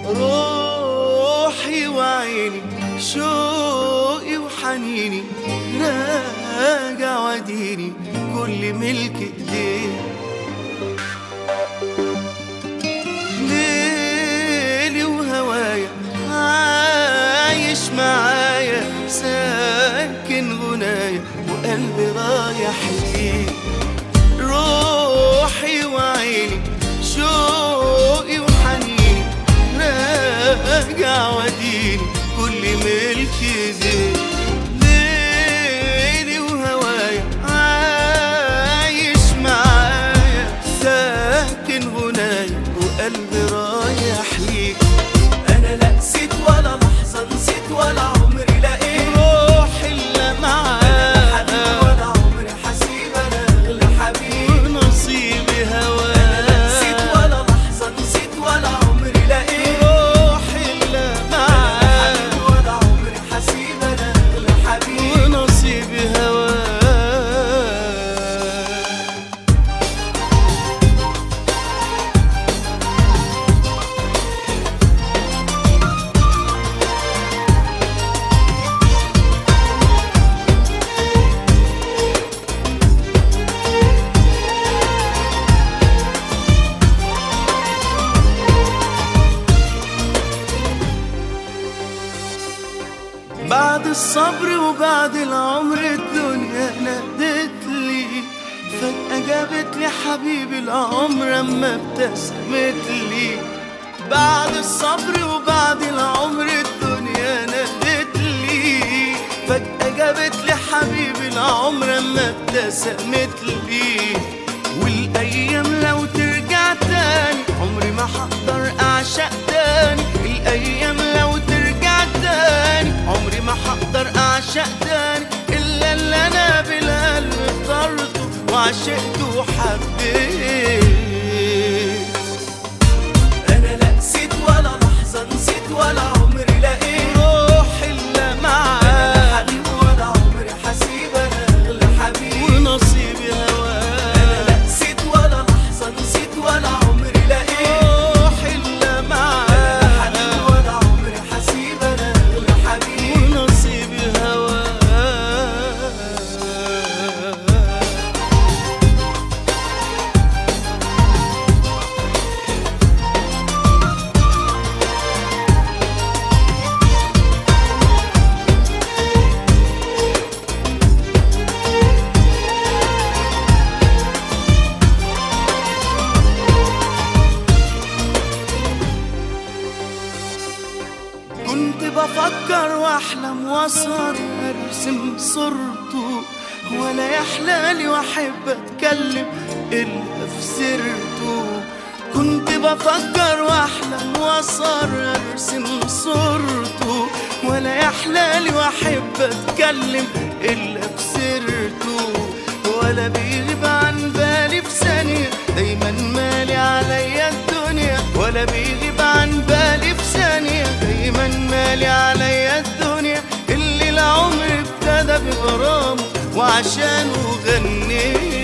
روحي وعيني شوقي وحنيني راجع وديني كل ملك ايديك ليلي وهوايا عايش معايا ساكن غنايا وقلبي رايح ليك روحي وعيني شوقي وحنيني راجع وديني كل ملكي زين ليلي وهوايا عايش معايا ساكن غنايا وقلبي رايح ليك انا لا نسيت ولا لحظه نسيت ولا عمري لقيت روحي اللي حبيبي معاك ولا عمري حسيب انا اغلى حبيب ونصيبي انا نسيت هواك ولا لحظه نسيت ولا عمري لقيت روحي اللي معاك حبيبي ولا عمري حسيب انا اغلى حبيب ونصيبي هواك بعد الصبر وبعد العمر الدنيا نادت لي فجأة جابت لي حبيبي العمر اما ابتسمت لي بعد الصبر وبعد العمر الدنيا نادت لي فجأة جابت لي حبيبي العمر اما ابتسمت لي والايام لو ترجع تاني عمري ما هقدر اعشق تاني الايام لو ترجع تاني عمري ما هقدر اعشق تاني الا اللي انا بالقلب اخترته وعشقته وحبيت انا لا نسيت ولا لحظه نسيت ولا عمري لقيت روحي اللي معاك حبيبي ولا عمري حسيب انا اغلى حبيب ونصيبي انا هواك لا نسيت ولا لحظه نسيت ولا عمري لقيت روحي اللي حبيبي معاك ولا عمري حسيب انا اغلى حبيب ونصيبي هواك كنت بفكر واحلم واسهر ارسم صورته ولا يحلالي واحب اتكلم الا في سيرته كنت بفكر واحلم واسهر ارسم صورته ولا يحلالي واحب اتكلم الا في سيرته ولا بيغيب عن بالي في ثانية دايما مالي عليا الدنيا ولا بيغيب عن بالي في ثانية دايما مالي عليا الدنيا اللي العمر ابتدى بغرامه وعشانه غنيت